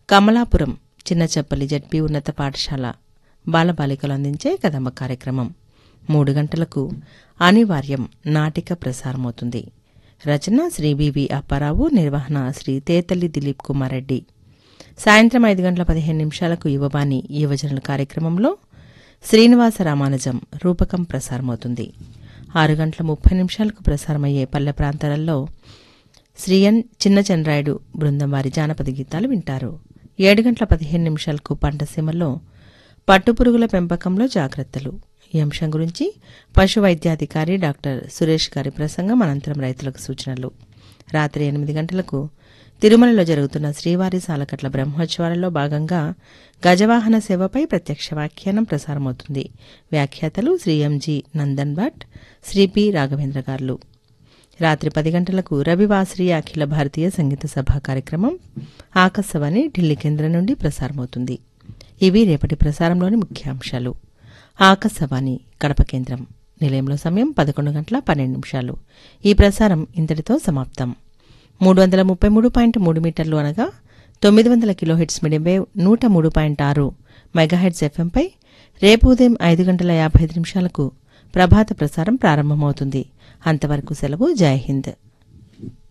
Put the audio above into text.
Kamalapuram చిన్నచెప్పలి ZP ఉన్నత పాఠశాల బాలబాలికలు అందించే కదంబ కార్యక్రమం మూడు గంటలకు అనివార్యం నాటిక ప్రసారమవుతుంది రచన శ్రీ బివి అప్పారావు నిర్వహణ శ్రీ తేతల్లి దిలీప్ కుమార్ రెడ్డి సాయంత్రం ఐదు గంటల పదిహేను నిమిషాలకు యువబాణి యువజనుల కార్యక్రమంలో శ్రీనివాస రామానుజం రూపకం ప్రసారమవుతుంది ఆరు గంటల ముప్పై నిమిషాలకు ప్రసారమయ్యే పల్లె ప్రాంతాలలో శ్రీ ఎన్ చిన్నచంద్రాయుడు బృందం వారి జానపద గీతాలు వింటారు ఏడు గంటల పదిహేను నిమిషాలకు పంటసీమలో పట్టుపురుగుల పెంపకంలో జాగ్రత్తలు ఈ అంశం గురించి పశు వైద్యాధికారి డాక్టర్ సురేష్ గారి ప్రసంగం అనంతరం రైతులకు సూచనలు రాత్రి ఎనిమిది గంటలకు తిరుమలలో జరుగుతున్న శ్రీవారి సాలకట్ల బ్రహ్మోత్సవాలలో భాగంగా గజవాహన సేవపై ప్రత్యక్ష వ్యాఖ్యానం ప్రసారమవుతుంది వ్యాఖ్యాతలు శ్రీ ఎంజి నందన్ భట్ శ్రీ పి రాఘవేంద్ర గారులు రాత్రి పది గంటలకు రవివాసరి అఖిల భారతీయ సంగీత సభ కార్యక్రమం ఆకాశవాణి ఢిల్లీ కేంద్రం నుండి ప్రసారమవుతుంది ఇవి రేపటి ప్రసారంలోని ముఖ్యాంశాలు ఆకాశవాణి కడప కేంద్రం నిలయంలో సమయం పదకొండు గంటల పన్నెండు నిమిషాలు ఈ ప్రసారం ఇంతటితో సమాప్తం మూడు వందల ముప్పై మూడు పాయింట్ మూడు మీటర్లు అనగా తొమ్మిది వందల కిలోహెట్స్ మీడియం వేవ్ నూట మూడు పాయింట్ ఆరు మెగాహెడ్స్ ఎఫ్ఎంపై రేపు ఉదయం ఐదు గంటల యాభై ఐదు నిమిషాలకు ప్రభాత ప్రసారం ప్రారంభమవుతుంది అంతవరకు సెలవు జై హింద్